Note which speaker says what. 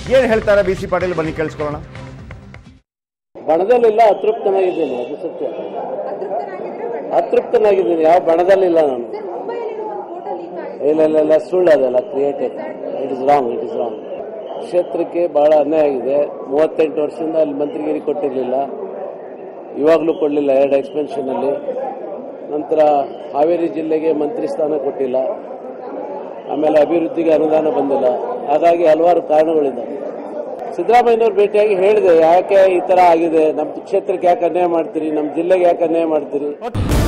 Speaker 1: ಏನು ಹೇಳ್ತಾರೆ B C Patil ಬನ್ನಿ ಕೇಳಿಸ್ಕೊಳ್ಳೋಣ
Speaker 2: ಬಣದಲ್ಲಿಲ್ಲ ಅತೃಪ್ತನಾಗಿದ್ದೀನಿ ಅದು ಸತ್ಯ ಅತೃಪ್ತನಾಗಿದ್ದೀನಿ ಯಾವ ಬಣದಲ್ಲಿಲ್ಲ ನಾನು ಇಲ್ಲ ಇಲ್ಲ ಇಲ್ಲ ಸುಳ್ಳು ಅದೆಲ್ಲ created it is wrong it is wrong ಕ್ಷೇತ್ರಕ್ಕೆ ಬಹಳ ಅನ್ಯಾಯ ಆಗಿದೆ ಮೂವತ್ತೆಂಟು ವರ್ಷದಿಂದ ಅಲ್ಲಿ ಮಂತ್ರಿಗಿರಿ ಕೊಟ್ಟಿರಲಿಲ್ಲ ಇವಾಗಲೂ ಕೊಡಲಿಲ್ಲ ಎರಡು ಎಕ್ಸ್ಪೆನ್ಷನ್ ಅಲ್ಲಿ ನಂತರ ಹಾವೇರಿ ಜಿಲ್ಲೆಗೆ ಮಂತ್ರಿ ಸ್ಥಾನ ಕೊಟ್ಟಿಲ್ಲ ಆಮೇಲೆ ಅಭಿವೃದ್ಧಿಗೆ ಅನುದಾನ ಬಂದಿಲ್ಲ ಹಾಗಾಗಿ ಹಲವಾರು ಕಾರಣಗಳಿದ್ದಾವೆ ಸಿದ್ದರಾಮಯ್ಯನವ್ರು ಭೇಟಿಯಾಗಿ ಹೇಳಿದೆ ಯಾಕೆ ಈ ತರ ಆಗಿದೆ ನಮ್ಮ ಕ್ಷೇತ್ರಕ್ಕೆ ಯಾಕೆ ಅನ್ಯಾಯ ಮಾಡ್ತೀರಿ ನಮ್ಮ ಜಿಲ್ಲೆಗೆ ಯಾಕೆ ಅನ್ಯಾಯ ಮಾಡ್ತೀರಿ